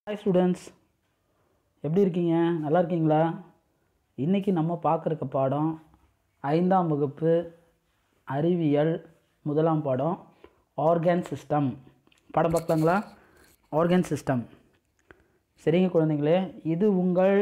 hi students எப்படி இருக்கீங்க நல்லா இருக்கீங்களா இன்றைக்கி நம்ம பார்க்குறக்க பாடம் ஐந்தாம் வகுப்பு அறிவியல் முதலாம் பாடம் ஆர்கன் சிஸ்டம் பாடம் பார்க்கலாங்களா ஆர்கன் சிஸ்டம் சரிங்க குழந்தைங்களே இது உங்கள்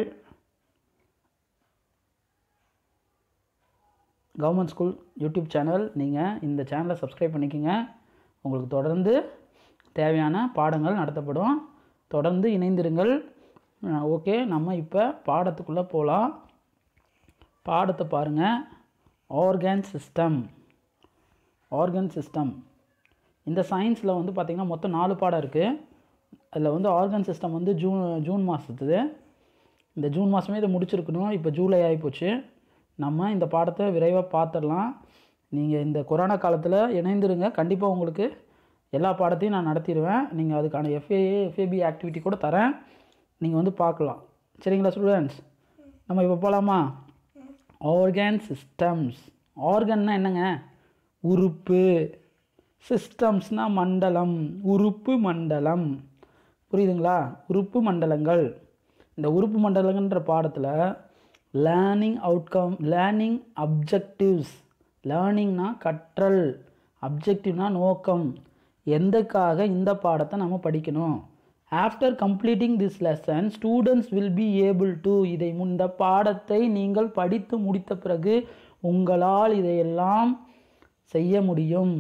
கவர்மெண்ட் ஸ்கூல் யூடியூப் சேனல் நீங்கள் இந்த சேனலை சப்ஸ்கிரைப் பண்ணிக்கோங்க உங்களுக்கு தொடர்ந்து தேவையான பாடங்கள் நடத்தப்படும் தொடர்ந்து இணைந்திருங்கள் ஓகே நம்ம இப்போ பாடத்துக்குள்ளே போகலாம் பாடத்தை பாருங்கள் ஆர்கன் சிஸ்டம் ஆர்கன் சிஸ்டம் இந்த சயின்ஸில் வந்து பார்த்திங்கன்னா மொத்தம் நாலு பாடம் இருக்குது அதில் வந்து ஆர்கன் சிஸ்டம் வந்து ஜூன் ஜூன் மாதத்துது இந்த ஜூன் மாதமே இதை முடிச்சிருக்கணும் இப்போ ஜூலை ஆகிப்போச்சு நம்ம இந்த பாடத்தை விரைவாக பார்த்துடலாம் நீங்கள் இந்த கொரோனா காலத்தில் இணைந்துருங்க கண்டிப்பாக உங்களுக்கு எல்லா பாடத்தையும் நான் நடத்திடுவேன் நீங்கள் அதுக்கான எஃப்ஏஏ எஃப்ஏபி ஆக்டிவிட்டி கூட தரேன் நீங்கள் வந்து பார்க்கலாம் சரிங்களா ஸ்டூடெண்ட்ஸ் நம்ம இப்போ போகலாமா ஆர்கன் சிஸ்டம்ஸ் ஆர்கன்னா என்னங்க உறுப்பு சிஸ்டம்ஸ்னால் மண்டலம் உறுப்பு மண்டலம் புரியுதுங்களா உறுப்பு மண்டலங்கள் இந்த உறுப்பு மண்டலங்கன்ற பாடத்தில் லேர்னிங் அவுட்கம் லேர்னிங் அப்ஜெக்டிவ்ஸ் லேர்னிங்னா கற்றல் அப்ஜெக்டிவ்னா நோக்கம் எந்தக்காக இந்த பாடத்தை நம்ம படிக்கணும் after completing this lesson students will be able to இதை இந்த பாடத்தை நீங்கள் படித்து முடித்த பிறகு உங்களால் இதையெல்லாம் செய்ய முடியும்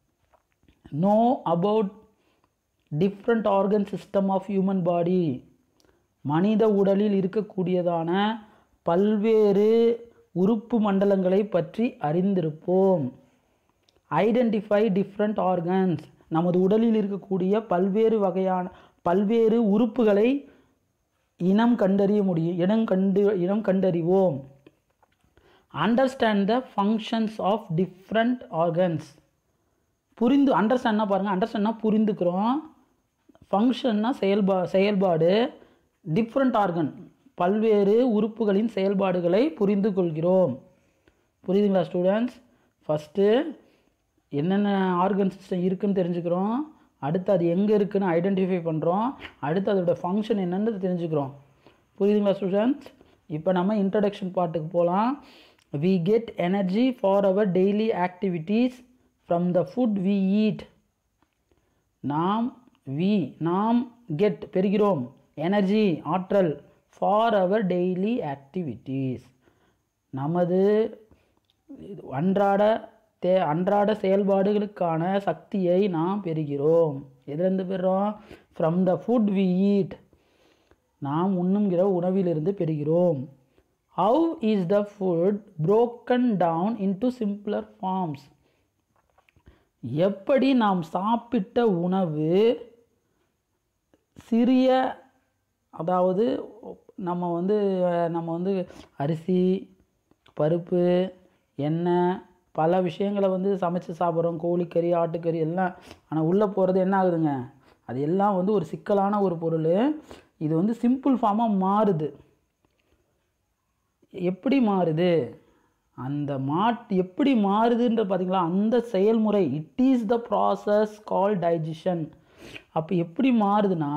know about different organ system of human body மனித உடலில் இருக்கக்கூடியதான பல்வேறு உறுப்பு மண்டலங்களை பற்றி அறிந்திருப்போம் ஐடென்டிஃபை டிஃப்ரெண்ட் ஆர்கன்ஸ் நமது உடலில் இருக்கக்கூடிய பல்வேறு வகையான பல்வேறு உறுப்புகளை இனம் கண்டறிய முடியும் இனம் கண்டு இனம் கண்டறிவோம் understand the functions of different organs புரிந்து அண்டர்ஸ்டாண்ட்னா பாருங்கள் அண்டர்ஸ்டாண்ட்னா புரிந்துக்கிறோம் ஃபங்க்ஷன்னா செயல்பா செயல்பாடு டிஃப்ரெண்ட் ஆர்கன் பல்வேறு உறுப்புகளின் செயல்பாடுகளை புரிந்து கொள்கிறோம் புரியுதுங்களா ஸ்டூடெண்ட்ஸ் ஃபஸ்ட்டு என்னென்ன ஆர்கன் சிஸ்டம் இருக்குன்னு தெரிஞ்சுக்கிறோம் அடுத்து அது எங்கே இருக்குன்னு ஐடென்டிஃபை பண்ணுறோம் அடுத்து அதோட ஃபங்க்ஷன் என்னன்னு தெரிஞ்சுக்கிறோம் புரியுதுங்களா ஸ்டூடெண்ட்ஸ் இப்போ நம்ம இன்ட்ரடக்ஷன் பார்ட்டுக்கு போகலாம் we get energy for our daily activities from the food we eat நாம் வி நாம் கெட் பெறுகிறோம் எனர்ஜி ஆற்றல் ஃபார் அவர் டெய்லி ஆக்டிவிட்டீஸ் நமது அன்றாட தே அன்றாட செயல்பாடுகளுக்கான சக்தியை நாம் பெறுகிறோம் எதுலேருந்து பெறுறோம் from the food we eat நாம் உண்ணுங்கிற உணவிலிருந்து பெறுகிறோம் how is the food broken down into simpler forms எப்படி நாம் சாப்பிட்ட உணவு சிறிய அதாவது நம்ம வந்து நம்ம வந்து அரிசி பருப்பு எண்ணெய் பல விஷயங்களை வந்து சமைச்சு சாப்பிட்றோம் கோழிக்கறி ஆட்டுக்கறி எல்லாம் ஆனால் உள்ளே போகிறது என்ன ஆகுதுங்க அது எல்லாம் வந்து ஒரு சிக்கலான ஒரு பொருள் இது வந்து சிம்பிள் ஃபார்மாக மாறுது எப்படி மாறுது அந்த மாட் எப்படி மாறுதுன்ற பார்த்தீங்களா அந்த செயல்முறை it is the process call digestion அப்போ எப்படி மாறுதுன்னா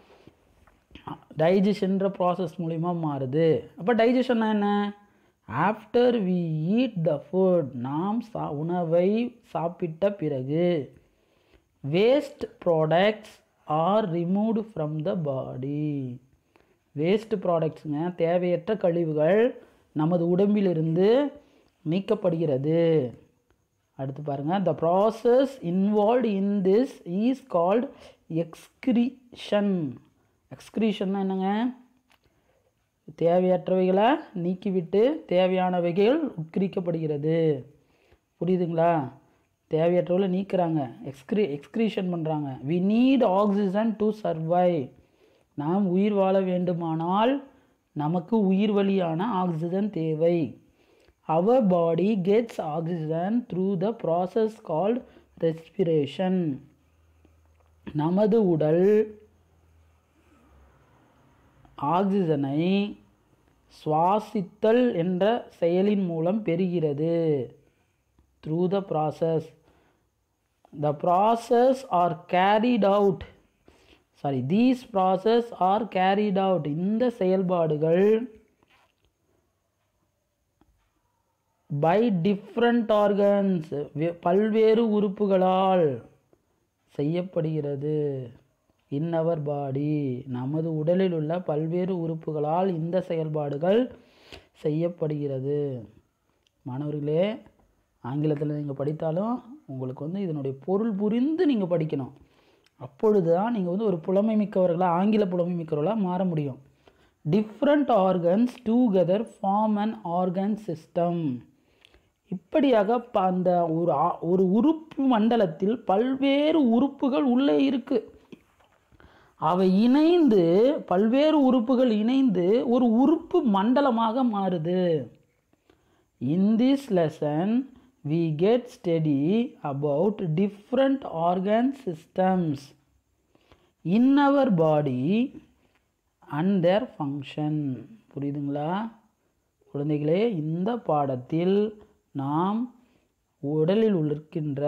டைஜஷன்ற ப்ராசஸ் மூலிமா மாறுது அப்போ டைஜஷன்னா என்ன after we eat the food நாம் சா உணவை சாப்பிட்ட பிறகு waste products are removed from the body waste ப்ராடக்ட்ஸுங்க தேவையற்ற கழிவுகள் நமது உடம்பிலிருந்து நீக்கப்படுகிறது அடுத்து பாருங்கள் the process involve in this is called excretion எக்ஸ்கிரீஷன்னா என்னங்க தேவையற்றவைகளை நீக்கிவிட்டு தேவையானவைகள் உட்கிரிக்கப்படுகிறது புரியுதுங்களா தேவையற்றவர்களை நீக்கிறாங்க எக்ஸ்க்ரீ எக்ஸ்க்ரீஷன் பண்ணுறாங்க we need oxygen to survive நாம் உயிர் வாழ வேண்டுமானால் நமக்கு உயிர் வழியான ஆக்சிஜன் தேவை our body gets oxygen through the process called respiration நமது உடல் ஆக்சிஜனை சுவாசித்தல் என்ற செயலின் மூலம் பெறுகிறது through the process the process are carried out sorry these process are carried out இந்த செயல்பாடுகள் பை டிஃப்ரெண்ட் ஆர்கன்ஸ் பல்வேறு உறுப்புகளால் செய்யப்படுகிறது இன் அவர் பாடி நமது உடலில் உள்ள பல்வேறு உறுப்புகளால் இந்த செயல்பாடுகள் செய்யப்படுகிறது மாணவர்களே ஆங்கிலத்தில் நீங்கள் படித்தாலும் உங்களுக்கு வந்து இதனுடைய பொருள் புரிந்து நீங்கள் படிக்கணும் அப்பொழுது தான் நீங்கள் வந்து ஒரு புலமை மிக்கவர்களாக ஆங்கில புலமை மிக்கவர்களாக மாற முடியும் different organs together form an organ system இப்படியாக ப- அந்த ஒரு ஆ- ஒரு உறுப்பு மண்டலத்தில் பல்வேறு உறுப்புகள் உள்ளே இருக்கு அவை இணைந்து பல்வேறு உறுப்புகள் இணைந்து ஒரு உறுப்பு மண்டலமாக மாறுது in this lesson we get study about different organ systems in our body and their function புரியுதுங்களா குழந்தைகளே இந்த பாடத்தில் நாம் உடலில் இருக்கின்ற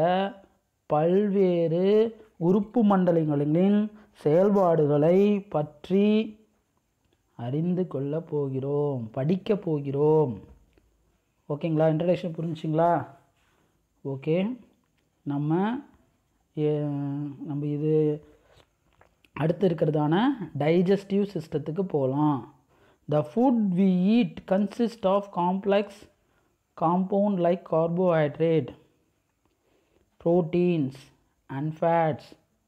பல்வேறு உறுப்பு மண்டலங்களின் செயல்பாடுகளை பற்றி அறிந்து கொள்ளப் போகிறோம் படிக்கப் போகிறோம் ஓகேங்களா இன்ட்ரடக்ஷன் புரிஞ்சுங்களா ஓகே நம்ம ஏ- நம்ம இது அடுத்து இருக்கிறதான டைஜஸ்டிவ் சிஸ்டத்துக்கு போகலாம் the food we eat consist of complex compound like carbohydrate proteins and fats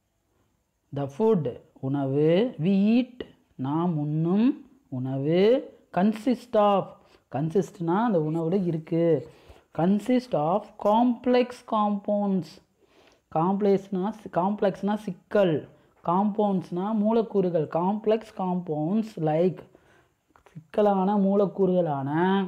the food உணவு வி ஈட் நாம் உண்ணும் உணவு கன்சிஸ்ட் ஆஃப் கன்சிஸ்ட்னா அந்த உணவில் இருக்குது கன்சிஸ்ட் ஆஃப் காம்ப்ளெக்ஸ் காம்பவுண்ட்ஸ் காம்ப்ளெக்ஸ்னா காம்ப்ளெக்ஸ்னா சிக்கல் காம்பவுண்ட்ஸ்னால் மூலக்கூறுகள் காம்ப்ளெக்ஸ் காம்பவுண்ட்ஸ் லைக் சிக்கலான மூலக்கூறுகளான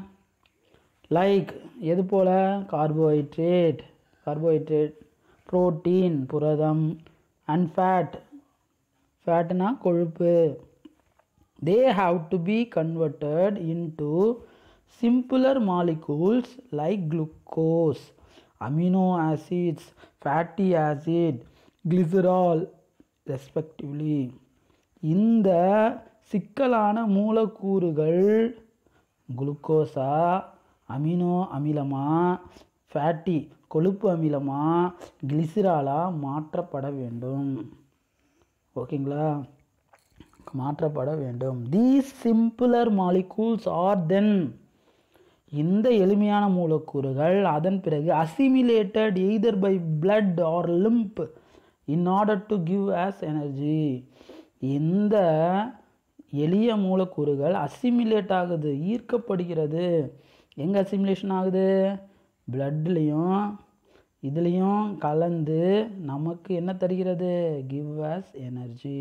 லைக் எது போல கார்போஹைட்ரேட் கார்போஹைட்ரேட் புரோட்டீன் புரதம் அண்ட் ஃபேட் ஃபேட்னா கொழுப்பு they have to be converted into simpler molecules like glucose amino acids fatty acid glycerol respectively இந்த சிக்கலான மூலக்கூறுகள் குளுக்கோஸா அமினோ அமிலமா ஃபேட்டி கொழுப்பு அமிலமா கிளிசராலா மாற்றப்பட வேண்டும் ஓகேங்களா மாற்றப்பட வேண்டும் these simpler molecules are then இந்த எளிமையான மூலக்கூறுகள் அதன் பிறகு assimilated either by blood or limp in order to give as energy இந்த எளிய மூலக்கூறுகள் அசிமிலேட் ஆகுது ஈர்க்கப்படுகிறது எங்கே அசிமிலேஷன் ஆகுது பிளட்லேயும் இதுலேயும் கலந்து நமக்கு என்ன தருகிறது கிவ் as எனர்ஜி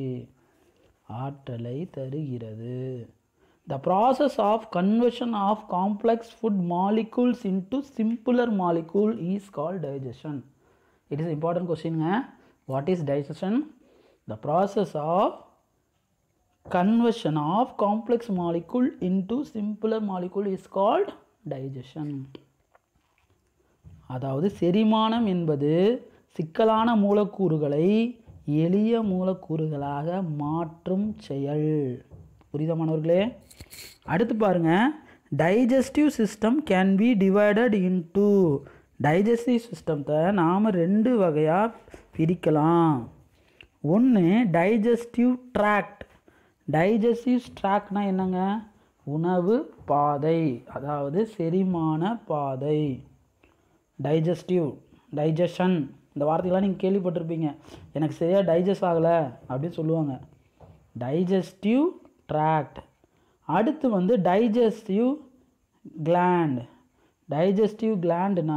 ஆற்றலை தருகிறது the process of conversion of complex food molecules into simpler molecule is call digestion it is important கொஸ்டின்ங்க what is digestion the process of conversion of complex molecule into simpler molecule is called digestion அதாவது செரிமானம் என்பது சிக்கலான மூலக்கூறுகளை எளிய மூலக்கூறுகளாக மாற்றும் செயல் புரியுதா மாணவர்களே அடுத்து பாருங்க digestive system can be divided into digestive சிஸ்டத்தை நாம் ரெண்டு வகையாக பிரிக்கலாம் ஒன்று டைஜஸ்டிவ் ட்ராக்ட் டைஜஸ்டிவ் ட்ராக்ட்னா என்னங்க உணவு பாதை அதாவது செரிமான பாதை டைஜஸ்டிவ் டைஜஷன் இந்த வார்த்தைகள்லாம் நீங்கள் கேள்விப்பட்டிருப்பீங்க எனக்கு சரியாக டைஜஸ்ட் ஆகலை அப்படின்னு சொல்லுவாங்க டைஜஸ்டிவ் ட்ராக்ட் அடுத்து வந்து டைஜஸ்டிவ் கிளாண்ட் டைஜஸ்டிவ் கிளாண்டுனா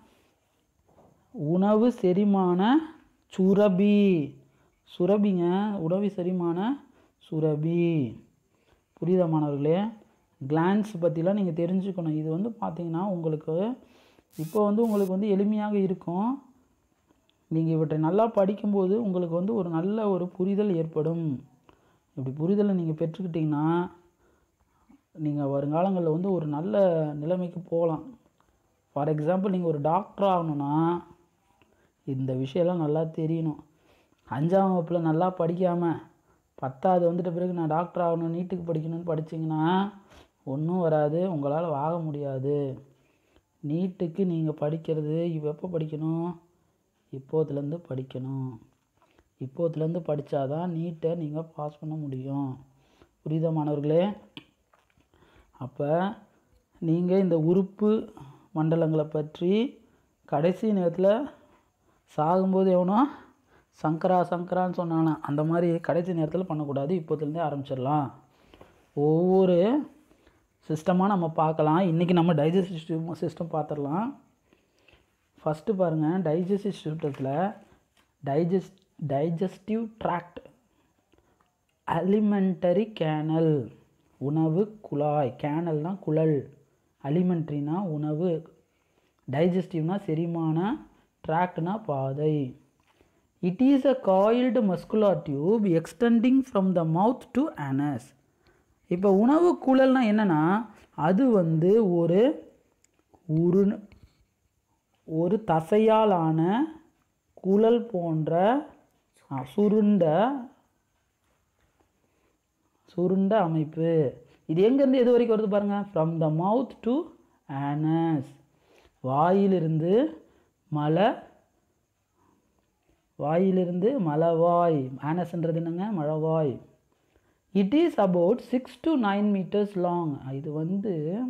உணவு செரிமான சுரபி சுரபிங்க உணவு செரிமான சுரபி புரியுதா மாணவர்களே கிளான்ஸ் பற்றிலாம் நீங்கள் தெரிஞ்சுக்கணும் இது வந்து பார்த்தீங்கன்னா உங்களுக்கு இப்போ வந்து உங்களுக்கு வந்து எளிமையாக இருக்கும் நீங்கள் இவற்றை நல்லா படிக்கும்போது உங்களுக்கு வந்து ஒரு நல்ல ஒரு புரிதல் ஏற்படும் இப்படி புரிதலை நீங்கள் பெற்றுக்கிட்டிங்கன்னா நீங்கள் வருங்காலங்களில் வந்து ஒரு நல்ல நிலைமைக்கு போகலாம் ஃபார் எக்ஸாம்பிள் நீங்கள் ஒரு டாக்டர் ஆகணும்னா இந்த விஷயம்லாம் நல்லா தெரியணும் அஞ்சாம் வகுப்பில் நல்லா படிக்காமல் பத்தாவது வந்துட்ட பிறகு நான் டாக்டர் ஆகணும் நீட்டுக்கு படிக்கணும்னு படிச்சிங்கன்னா ஒன்றும் வராது உங்களால் ஆக முடியாது நீட்டுக்கு நீங்கள் படிக்கிறது எப்போ படிக்கணும் இப்போத்துலேருந்து படிக்கணும் இப்போத்துலேருந்து படித்தாதான் நீட்டை நீங்கள் பாஸ் பண்ண முடியும் புரியுதா மாணவர்களே அப்போ நீங்கள் இந்த உறுப்பு மண்டலங்களை பற்றி கடைசி நேரத்தில் சாகும்போது எவனோ சங்கரா சங்கரான்னு சொன்னானா அந்த மாதிரி கடைசி நேரத்தில் பண்ணக்கூடாது இப்போத்துலேருந்தே ஆரம்பிச்சிடலாம் ஒவ்வொரு சிஸ்டமாக நம்ம பார்க்கலாம் இன்றைக்கி நம்ம டைஜஸ்டிவ் சிஸ்டம் பார்த்துடலாம் ஃபஸ்ட்டு பாருங்கள் டைஜஸ்டிவ் சிஸ்டத்தில் digest digestive tract alimentary canal உணவு குழாய் கேனல்னா குழல் அலிமெண்ட்ரினா உணவு டைஜஸ்டிவ்னா செரிமான ட்ராக்ட்னா பாதை it is a coiled muscular tube extending from the mouth to anus இப்போ உணவு குழல்னா என்னென்னா அது வந்து ஒரு உரு ஒரு தசையாலான குழல் போன்ற ஆ, சுருண்ட சுருண்ட அமைப்பு இது எங்கேருந்து எது வரைக்கும் வருது பாருங்கள் from the mouth to anus வாயிலிருந்து மலை வாயிலிருந்து மலவாய் ஆனஸ்ன்றது என்னங்க மழவாய் it is about six to nine metres long இது வந்து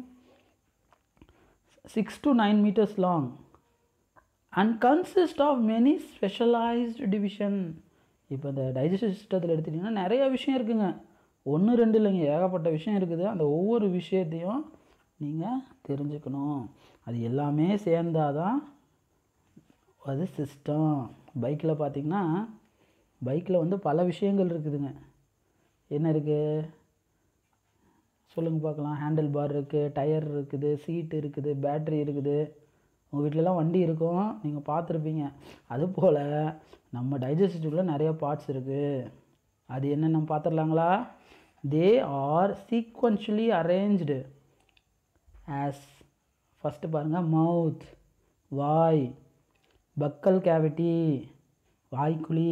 six to nine metres long and consist of many specialised division இப்போ இந்த டைஜஸ்டிவ் சிஸ்டத்தில் எடுத்துட்டிங்கன்னா நிறைய விஷயம் இருக்குங்க ஒன்று ரெண்டு இல்லைங்க ஏகப்பட்ட விஷயம் இருக்குது அந்த ஒவ்வொரு விஷயத்தையும் நீங்கள் தெரிஞ்சுக்கணும் அது எல்லாமே சேர்ந்தாதான் அது சிஸ்டம் பைக்கில் பார்த்தீங்கன்னா பைக்கில் வந்து பல விஷயங்கள் இருக்குதுங்க என்ன இருக்குது சொல்லுங்கள் பார்க்கலாம் ஹேண்டில் பார் இருக்குது டயர் இருக்குது சீட்டு இருக்குது பேட்ரி இருக்குது உங்கள் வீட்டிலலாம் வண்டி இருக்கும் நீங்கள் பார்த்துருப்பீங்க அதுபோல் நம்ம டைஜஸ்டிவில் நிறைய பார்ட்ஸ் இருக்குது அது என்னென்ன பார்த்துடலாங்களா they are sequentially arranged as first பாருங்கள் மவுத் வாய் பக்கல் கேவிட்டி வாய்க்குழி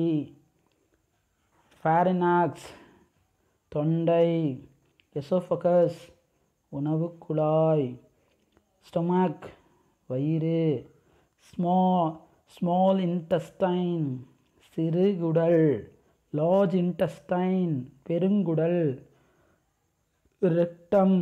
ஃபேரினாக்ஸ் தொண்டை எசோஃபகஸ் உணவு குழாய் ஸ்டொமக் வயிறு ஸ்மா ஸ்மால் இன்டஸ்டைன் சிறுகுடல் லார்ஜ் இன்டஸ்டைன் பெருங்குடல் ரெக்டம்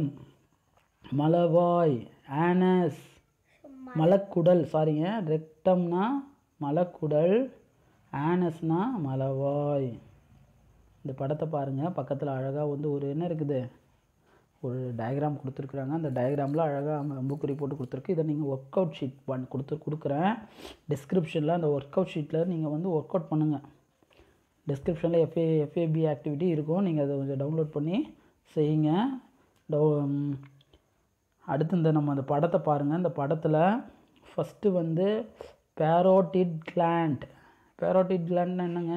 மலவாய் ஆனஸ் மலக்குடல் சாரிங்க ரெக்டம்னா மலக்குடல் ஆனஸ்னா மலவாய் இந்த படத்தை பாருங்கள் பக்கத்தில் அழகாக வந்து ஒரு என்ன இருக்குது ஒரு டயக்ராம் கொடுத்துருக்குறாங்க அந்த டயக்ராமில் அழகாக அம்புக்குறி போட்டு கொடுத்துருக்கு இதை நீங்கள் ஒர்க் அவுட் ஷீட் பண்ணி கொடுத்து கொடுக்குறேன் டிஸ்கிரிப்ஷனில் அந்த ஒர்க் அவுட் ஷீட்டில் நீங்கள் வந்து ஒர்க் அவுட் பண்ணுங்கள் டிஸ்கிரிப்ஷனில் எஃப்ஏ எஃப்ஏபி ஆக்டிவிட்டி இருக்கும் நீங்கள் அதை கொஞ்சம் டவுன்லோட் பண்ணி செய்யுங்க டவு ம், அடுத்து இந்த நம்ம அந்த படத்தை பாருங்கள் இந்த படத்தில் ஃபஸ்ட்டு வந்து பேரோட்டிட் கிளாண்ட் பேரோட்டிட் கிளாண்ட்னா என்னங்க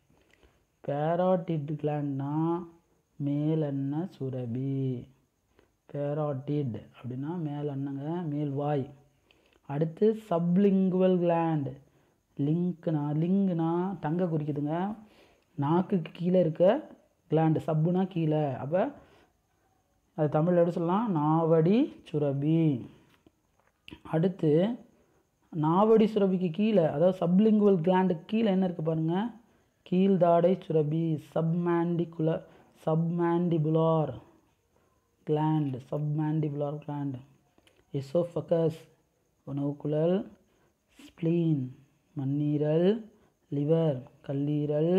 பேராட்டிட் கிளாண்ட்னா மேலெண்ண சுரபி பேராட்டிட் அப்படின்னா மேலெண்ணங்க மேல்வாய் அடுத்து சப்லிங்குவல் கிளாண்ட் லிங்க்னா லிங்குனா டங்கை குறிக்குதுங்க நாக்குக்கு கீழே இருக்க கிளாண்டு சப்புனா கீழே அப்போ அது தமிழில் எப்படி சொல்லலாம் நாவடி சுரபி அடுத்து நாவடி சுரபிக்கு கீழே அதாவது சப்லிங்குவல் கிளாண்டுக்கு கீழே என்ன இருக்குது பாருங்கள் கீழ்தாடை சுரபி சப்மாண்டிகுல submandibular gland submandibular gland oesophagus உணவுக்குழல் ஸ்ப்ளீன் மண்ணீரல் லிவர் கல்லீரல்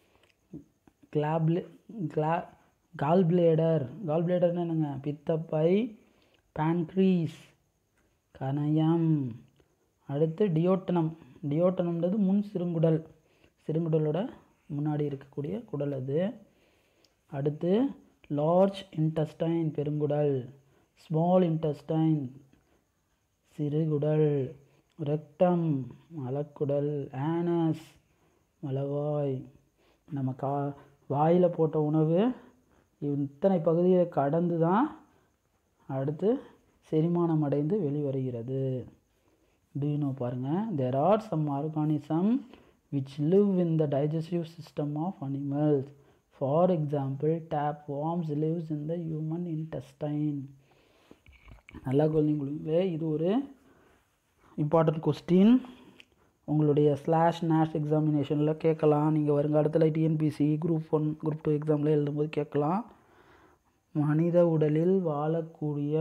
கிளாப்லே கிளா கால் பிளேடர் கால் பிளேடர்னு என்னங்க பித்தப்பை பேன்க்ரீஸ் கணையம் அடுத்து டியோட்டனம் டியோட்டனம்ன்றது முன் சிறுங்குடல் சிறுங்குடலோட முன்னாடி இருக்கக்கூடிய குடல் அது அடுத்து லார்ஜ் இன்டஸ்டைன் பெருங்குடல் ஸ்மால் இன்டஸ்டைன் சிறுகுடல் ரெக்டம் மலக்குடல் ஆனஸ் மலவாய் நம்ம கா வாயில் போட்ட உணவு இத்தனை பகுதியை கடந்து தான் அடுத்து செரிமானம் அடைந்து வெளிவருகிறது டூனோ பாருங்கள் there are some organism which live in the digestive system of animals for example tape worms lives in the human intestine நல்லா குழந்தைங்களே இது ஒரு இம்பார்ட்டன்ட் கொஸ்டின் உங்களுடைய ஸ்லாஷ் நேஷ் எக்ஸாமினேஷனில் கேட்கலாம் நீங்கள் வருங்காலத்தில் TNPSC group one group two எக்ஸாமில் எழுதும்போது கேட்கலாம் மனித உடலில் வாழக்கூடிய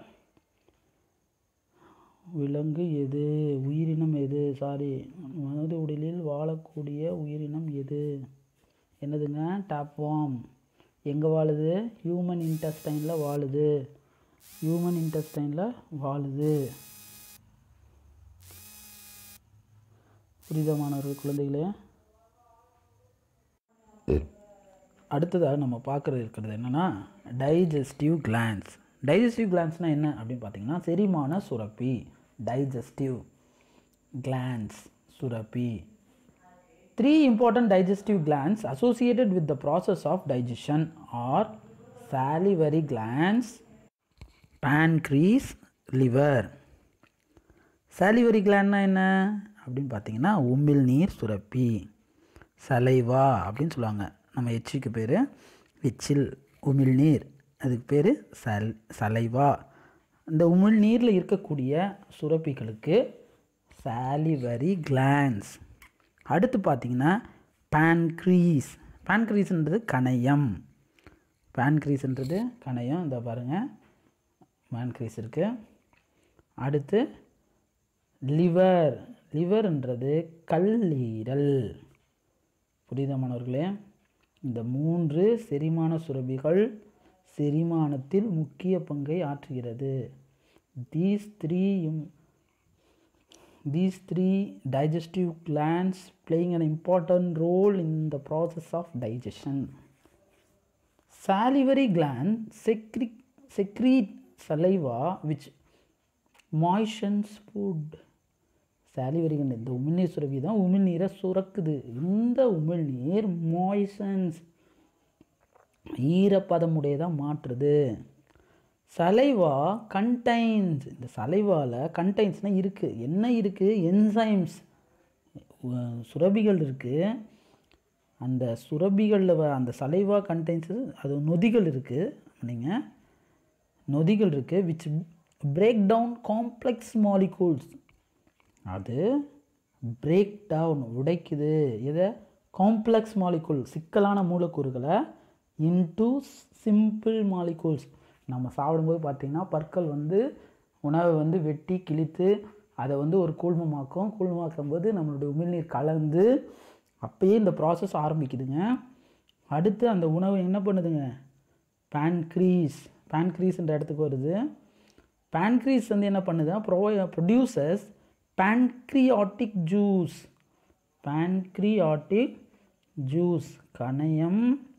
விலங்கு எது உயிரினம் எது சாரி மனித உடலில் வாழக்கூடிய உயிரினம் எது என்னதுங்க டாப்வாம் எங்கே வாழுது ஹியூமன் இன்டெஸ்டைனில் வாழுது ஹியூமன் இன்டெஸ்டைனில் வாழுது புரியுதா மாணவர்கள் குழந்தைகளே அடுத்ததாக நம்ம பார்க்குறது இருக்கிறது என்னென்னா டைஜஸ்டிவ் கிளான்ஸ் டைஜஸ்டிவ் கிளான்ஸ்னால் என்ன அப்படின்னு பார்த்தீங்கன்னா செரிமான சுரப்பி டைஜஸ்டிவ் கிளான்ஸ் சுரப்பி three important digestive glands associated with the process of digestion are salivary glands pancreas liver salivary glandனா என்ன அப்படின்னு பார்த்தீங்கன்னா உமிழ்நீர் சுரப்பி சலைவா அப்படின்னு சொல்லுவாங்க நம்ம எச்சிக்கு பேர் எச்சில் உமிழ்நீர் அதுக்கு பேர் சல் சலைவா இந்த உமிழ்நீரில் இருக்கக்கூடிய சுரப்பிகளுக்கு சாலிவரி கிளான்ஸ் அடுத்து பார்த்தீங்கன்னா pancreas pancreasன்றது கணையம் pancreasன்றது கணையம் இந்த பாருங்கள் pancreas இருக்குது அடுத்து லிவர் லிவர்ன்றது கல்லீரல் புரியுதா மாணவர்களே இந்த மூன்று செரிமான சுரபிகள் செரிமானத்தில் முக்கிய பங்கை ஆற்றுகிறது these three these three digestive glands playing an important role in the process of digestion salivary gland secrete, secrete saliva which moistens food salivary gland இந்த உமிழ்நீர் சுரப்பி தான் உமிழ்நீரை சுரக்குது இந்த உமிழ்நீர் மாய்சன்ஸ் ஈரப்பதமுடையதாக மாற்றுது சலைவா கண்டைன்ஸ் இந்த சலைவாவில் கண்டைன்ஸ்னால் இருக்குது என்ன இருக்குது என்சைம்ஸ் சுரபிகள் இருக்குது அந்த சுரபிகளில் வ- அந்த சலைவா கண்டைன்ஸு அது நொதிகள் இருக்குது நீங்கள் நொதிகள் இருக்குது which break down complex molecules அது பிரேக் டவுன் உடைக்குது எதை காம்ப்ளெக்ஸ் மாலிகூல் சிக்கலான மூலக்கூறுகளை இன்டு சிம்பிள் மாலிகூல்ஸ் நம்ம சாப்பிடும்போது பார்த்திங்கன்னா பற்கள் வந்து உணவை வந்து வெட்டி கிழித்து அதை வந்து ஒரு கூழ்மமாக்கும் கூழ்மமாக்கும் போது நம்மளுடைய உமிழ்நீர் கலந்து அப்பயே இந்த ப்ராசஸ் ஆரம்பிக்குதுங்க அடுத்து அந்த உணவு என்ன பண்ணுதுங்க pancreas pancreasன்ற இடத்துக்கு வருது pancreas வந்து என்ன பண்ணுது ப்ரோ produces pancreatic juice pancreatic juice கணையம்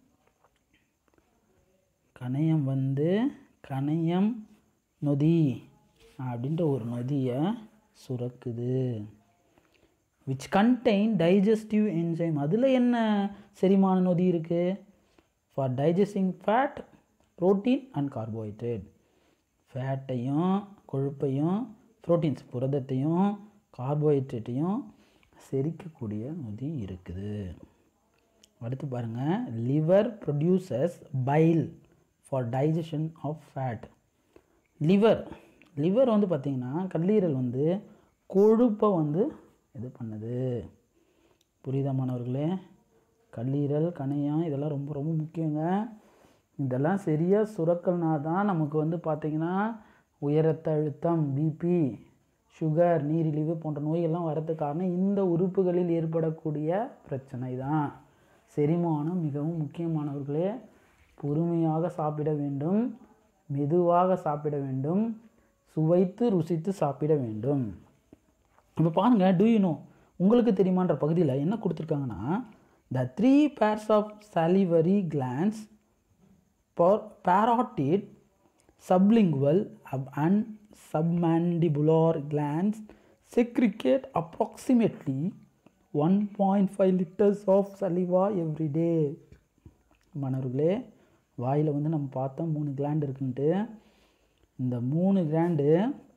கணையம் வந்து கணையம் நொதி அப்படின்ற ஒரு நொதியை சுரக்குது விச் கண்டெயின் டைஜஸ்டிவ் என்சைம் அதில் என்ன செரிமான நொதி இருக்குது for digesting fat protein and carbohydrate ஃபேட்டையும் கொழுப்பையும் புரோட்டீன்ஸ் புரதத்தையும் கார்போஹைட்ரேட்டையும் செரிக்கக்கூடிய நொதி இருக்குது அடுத்து பாருங்கள் liver produces bile for digestion of fat liver liver வந்து பார்த்திங்கன்னா கல்லீரல் வந்து கொழுப்பை வந்து இது பண்ணுது புரியுதா மாணவர்களே கல்லீரல் கணையம் இதெல்லாம் ரொம்ப ரொம்ப முக்கியங்க இதெல்லாம் சரியாக சுரக்கல்னா தான் நமக்கு வந்து பார்த்திங்கன்னா உயர் ரத்த அழுத்தம் பிபி சுகர் நீரிழிவு போன்ற நோய்கள்லாம் வரதுக்கு காரணம் இந்த உறுப்புகளில் ஏற்படக்கூடிய பிரச்சனை தான் செரிமானம் மிகவும் முக்கியமானவர்களே பொறுமையாக சாப்பிட வேண்டும் மெதுவாக சாப்பிட வேண்டும் சுவைத்து ருசித்து சாப்பிட வேண்டும் இப்போ பாருங்கள் டூ யூ நோ உங்களுக்கு தெரியுமான்ற பகுதியில் என்ன கொடுத்துருக்காங்கன்னா the three pairs of salivary glands for parotid sublingual ab- and submandibular glands secrete approximately 1.5 liters of saliva every day மாணவர்களே வாயில் வந்து நம்ம பார்த்தோம் மூணு கிளாண்ட் இருக்குன்ட்டு இந்த மூணு கிளாண்டு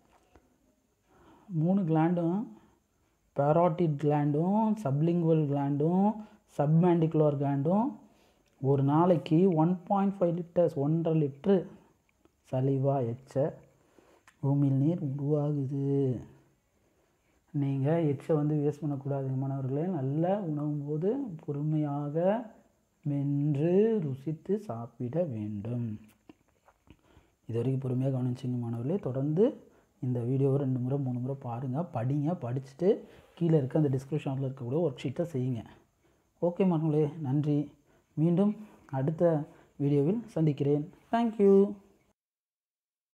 மூணு கிளாண்டும் பேராட்டிட் கிளாண்டும் சப்லிங்குவல் கிளாண்டும் சப்மேண்டிகுலர் கிளாண்டும் ஒரு நாளைக்கு ஒன் பாயிண்ட் ஃபைவ் லிட்டர்ஸ் ஒன்றரை லிட்ரு சலிவா எச்ச உமிழ்நீர் உருவாகுது நீங்கள் எச்சை வந்து வேஸ்ட் பண்ணக்கூடாதுங்க மாணவர்களே நல்ல உணவும் போது பொறுமையாக மென்று ருசித்து சாப்பிட வேண்டும் இது வரைக்கும் பொறுமையாக கவனிச்சிங்க மாணவர்களே தொடர்ந்து இந்த வீடியோவை ரெண்டு முறை மூணு முறை பாருங்கள் படிங்க படிச்சுட்டு கீழே இருக்க அந்த டிஸ்கிரிப்ஷனில் இருக்கக்கூடிய ஒர்க் ஷீட்டை செய்யுங்க ஓகே மாணவர்களே நன்றி மீண்டும் அடுத்த வீடியோவில் சந்திக்கிறேன் தேங்க்யூ